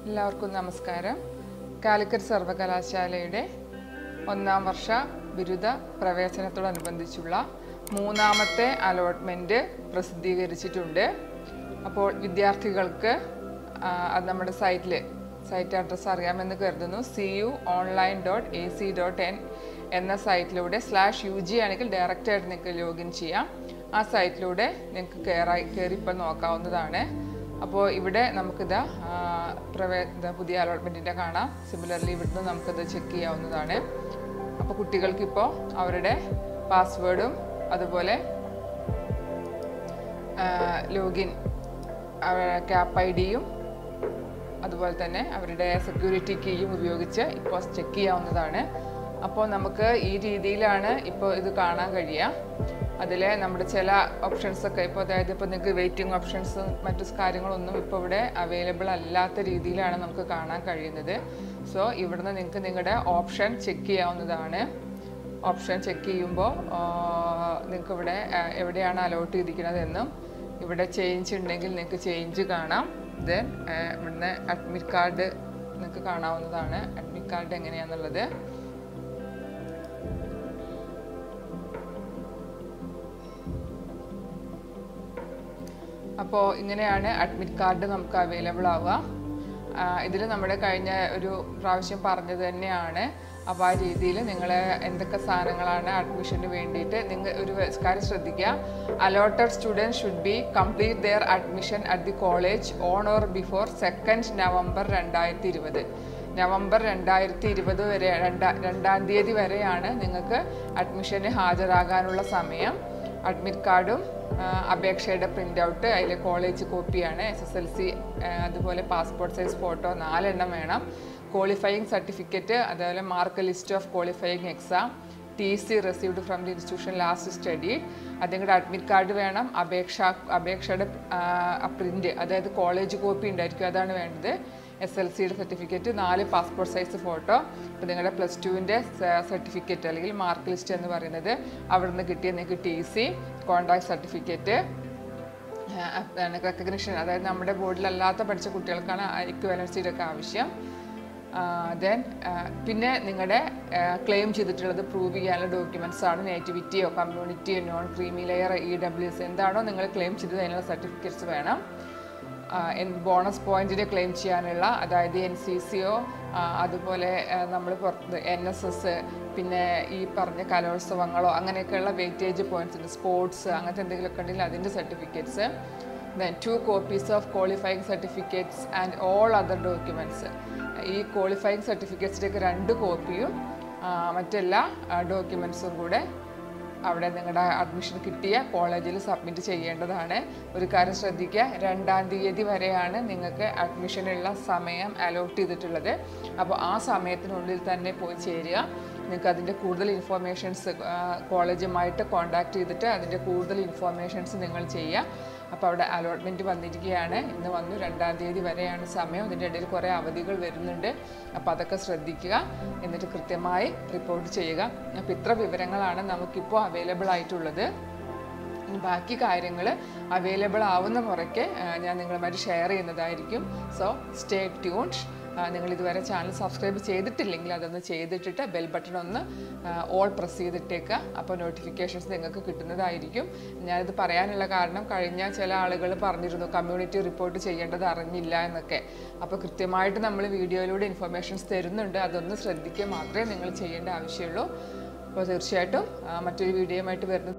എല്ലാവർക്കും നമസ്കാരം കാലിക്കറ്റ് സർവകലാശാലയുടെ ഒന്നാം വർഷ ബിരുദ പ്രവേശനത്തോടനുബന്ധിച്ചുള്ള മൂന്നാമത്തെ അലോട്ട്മെൻറ്റ് പ്രസിദ്ധീകരിച്ചിട്ടുണ്ട് അപ്പോൾ വിദ്യാർത്ഥികൾക്ക് ആ, അത് നമ്മുടെ സൈറ്റിൽ സൈറ്റ് അഡ്രസ്സ് അറിയാമെന്ന് കരുതുന്നു C U online dot A C dot N എന്ന സൈറ്റിലൂടെ സ്ലാഷ് യു ജി ആണെങ്കിൽ ഡയറക്റ്റായിട്ട് നിങ്ങൾക്ക് ലോഗിൻ ചെയ്യാം ആ സൈറ്റിലൂടെ നിങ്ങൾക്ക് കയറായി കയറി ഇപ്പോൾ നോക്കാവുന്നതാണ് അപ്പോൾ ഇവിടെ നമുക്കിത് പ്രവേ ഇതാ പുതിയ അലോട്ട്മെൻറ്റിൻ്റെ കാണാം സിമിലർലി ഇവിടുന്ന് നമുക്കിത് ചെക്ക് ചെയ്യാവുന്നതാണ് അപ്പോൾ കുട്ടികൾക്കിപ്പോൾ അവരുടെ പാസ്വേഡും അതുപോലെ ലോഗിൻ ക്യാപ്പ് ഐ ഡിയും അതുപോലെ തന്നെ അവരുടെ സെക്യൂരിറ്റി കീയും ഉപയോഗിച്ച് ഇപ്പോൾ ചെക്ക് ചെയ്യാവുന്നതാണ് അപ്പോൾ നമുക്ക് ഈ രീതിയിലാണ് ഇപ്പോൾ ഇത് കാണാൻ കഴിയുക അതിൽ നമ്മുടെ ചില ഓപ്ഷൻസ് ഒക്കെ ഇപ്പോൾ അതായത് ഇപ്പോൾ നിങ്ങൾക്ക് വെയിറ്റിംഗ് ഓപ്ഷൻസ് മറ്റു കാര്യങ്ങളൊന്നും ഇപ്പോൾ ഇവിടെ അവൈലബിൾ അല്ലാത്ത രീതിയിലാണ് നമുക്ക് കാണാൻ കഴിയുന്നത് സോ ഇവിടുന്ന് നിങ്ങൾക്ക് നിങ്ങളുടെ ഓപ്ഷൻ ചെക്ക് ചെയ്യാവുന്നതാണ് ഓപ്ഷൻ ചെക്ക് ചെയ്യുമ്പോൾ നിങ്ങൾക്ക് ഇവിടെ ആ, എവിടെയാണ് അലോട്ട് ചെയ്തിരിക്കുന്നത് എന്നും ഇവിടെ ചേഞ്ച് ഉണ്ടെങ്കിൽ നിങ്ങൾക്ക് ചേഞ്ച് കാണാം ദെൻ ഇവിടുന്ന് അഡ്മിറ്റ് കാർഡ് നിങ്ങൾക്ക് കാണാവുന്നതാണ് അഡ്മിറ്റ് കാർഡ് എങ്ങനെയാണെന്നുള്ളത് അപ്പോൾ ഇങ്ങനെയാണ് അഡ്മിറ്റ് കാർഡ് നമുക്ക് അവൈലബിൾ ആവുക ഇതിൽ നമ്മുടെ കഴിഞ്ഞ ഒരു പ്രാവശ്യം പറഞ്ഞത് തന്നെയാണ് അപ്പോൾ ആ രീതിയിൽ നിങ്ങൾ എന്തൊക്കെ സാധനങ്ങളാണ് അഡ്മിഷന് വേണ്ടിയിട്ട് നിങ്ങൾ ഒരു കാര്യം ശ്രദ്ധിക്കുക allotted student should be complete their admission at the college on or before second November രണ്ടായിരത്തി ഇരുപത് നവംബർ രണ്ടായിരത്തി ഇരുപത് വരെ രണ്ടാ രണ്ടാം തീയതി വരെയാണ് നിങ്ങൾക്ക് അഡ്മിഷന് ഹാജരാകാനുള്ള സമയം അഡ്മിറ്റ് കാർഡും ആ, അപേക്ഷയുടെ പ്രിൻ്റ് ഔട്ട് അതിൽ കോളേജ് കോപ്പിയാണ് എസ് എസ് എൽ സി അതുപോലെ പാസ്പോർട്ട് സൈസ് ഫോട്ടോ നാലെണ്ണം വേണം ക്വാളിഫയിങ് സർട്ടിഫിക്കറ്റ് അതുപോലെ mark list of qualifying exam T C received from the institution last study അതിങ്ങളുടെ അഡ്മിറ്റ് കാർഡ് വേണം അപേക്ഷ അപേക്ഷയുടെ പ്രിൻ്റ് അതായത് കോളേജ് കോപ്പി ഉണ്ടായിരിക്കും അതാണ് വേണ്ടത് എസ് എൽ സിയുടെ സർട്ടിഫിക്കറ്റ് നാല് പാസ്പോർട്ട് സൈസ് ഫോട്ടോ ഇപ്പോൾ നിങ്ങളുടെ പ്ലസ് ടുവിൻ്റെ സർട്ടിഫിക്കറ്റ് അല്ലെങ്കിൽ മാർക്ക് ലിസ്റ്റ് എന്ന് പറയുന്നത് അവിടുന്ന് കിട്ടിയ നിങ്ങൾക്ക് T C conduct certificate recognition അതായത് നമ്മുടെ ബോർഡിലല്ലാത്ത പഠിച്ച കുട്ടികൾക്കാണ് ഇക്വലൻസിയുടെ ഒക്കെ ആവശ്യം ദെൻ പിന്നെ നിങ്ങളുടെ ക്ലെയിം ചെയ്തിട്ടുള്ളത് പ്രൂവ് ചെയ്യാനുള്ള ഡോക്യുമെൻറ്റ്സ് ആണ് നേറ്റിവിറ്റിയോ കമ്മ്യൂണിറ്റിയോ non creamy layer E W S എന്താണോ നിങ്ങൾ ക്ലെയിം ചെയ്തത് അതിനുള്ള സർട്ടിഫിക്കറ്റ്സ് വേണം ബോണസ് പോയിന്റിന് ക്ലെയിം ചെയ്യാനുള്ള അതായത് എൻ സി സിയോ അതുപോലെ നമ്മൾ പുറത്ത് എൻ എസ് എസ് പിന്നെ ഈ പറഞ്ഞ കലോത്സവങ്ങളോ അങ്ങനെയൊക്കെയുള്ള വെയിറ്റേജ് പോയിന്റ്സ് ഉണ്ട് സ്പോർട്സ് അങ്ങനത്തെ എന്തെങ്കിലുമൊക്കെ ഉണ്ടെങ്കിൽ അതിൻ്റെ certificates then two copies of qualifying certificates and all other documents ഈ ക്വാളിഫയിങ് സർട്ടിഫിക്കറ്റ്സിൻ്റെയൊക്കെ രണ്ട് കോപ്പിയും മറ്റെല്ലാ ഡോക്യുമെൻറ്റ്സും കൂടെ അവിടെ നിങ്ങളുടെ അഡ്മിഷൻ കിട്ടിയ കോളേജിൽ സബ്മിറ്റ് ചെയ്യേണ്ടതാണ് ഒരു കാര്യം ശ്രദ്ധിക്കുക രണ്ടാം തീയതി വരെയാണ് നിങ്ങൾക്ക് അഡ്മിഷനുള്ള സമയം അലോട്ട് ചെയ്തിട്ടുള്ളത് അപ്പോൾ ആ സമയത്തിനുള്ളിൽ തന്നെ പോയി ചേരുക നിങ്ങൾക്ക് അതിൻ്റെ കൂടുതൽ ഇൻഫോർമേഷൻസ് കോളേജുമായിട്ട് കോൺടാക്ട് ചെയ്തിട്ട് അതിൻ്റെ കൂടുതൽ ഇൻഫോർമേഷൻസ് നിങ്ങൾ ചെയ്യുക അപ്പോൾ അവിടെ അലോട്ട്മെൻറ്റ് വന്നിരിക്കുകയാണ് ഇന്ന് വന്നു രണ്ടാം തീയതി വരെയാണ് സമയം ഇതിൻ്റെ ഇടയിൽ കുറേ അവധികൾ വരുന്നുണ്ട് അപ്പോൾ അതൊക്കെ ശ്രദ്ധിക്കുക എന്നിട്ട് കൃത്യമായി റിപ്പോർട്ട് ചെയ്യുക അപ്പോൾ ഇത്ര വിവരങ്ങളാണ് നമുക്കിപ്പോൾ അവൈലബിൾ ആയിട്ടുള്ളത് ഇനി ബാക്കി കാര്യങ്ങൾ അവൈലബിൾ ആവുന്ന മുറയ്ക്ക് ആ, ഞാൻ നിങ്ങളുമായിട്ട് ഷെയർ ചെയ്യുന്നതായിരിക്കും സോ സ്റ്റേ ട്യൂൺഡ് നിങ്ങൾ ഇതുവരെ ചാനൽ സബ്സ്ക്രൈബ് ചെയ്തിട്ടില്ലെങ്കിൽ അതൊന്ന് ചെയ്തിട്ടിട്ട് ബെൽ ബട്ടൺ ഒന്ന് ഓൾ പ്രസ് ചെയ്തിട്ടേക്കുക അപ്പോൾ നോട്ടിഫിക്കേഷൻസ് നിങ്ങൾക്ക് കിട്ടുന്നതായിരിക്കും ഞാനിത് പറയാനുള്ള കാരണം കഴിഞ്ഞ ചില ആളുകൾ പറഞ്ഞിരുന്നു കമ്മ്യൂണിറ്റി റിപ്പോർട്ട് ചെയ്യേണ്ടത് അറിഞ്ഞില്ല എന്നൊക്കെ അപ്പോൾ കൃത്യമായിട്ട് നമ്മൾ വീഡിയോയിലൂടെ ഇൻഫർമേഷൻസ് തരുന്നുണ്ട് അതൊന്ന് ശ്രദ്ധിക്കുക മാത്രമേ നിങ്ങൾ ചെയ്യേണ്ട ആവശ്യമുള്ളൂ അപ്പോൾ തീർച്ചയായിട്ടും ആ, മറ്റൊരു വീഡിയോയുമായിട്ട് വരുന്നത്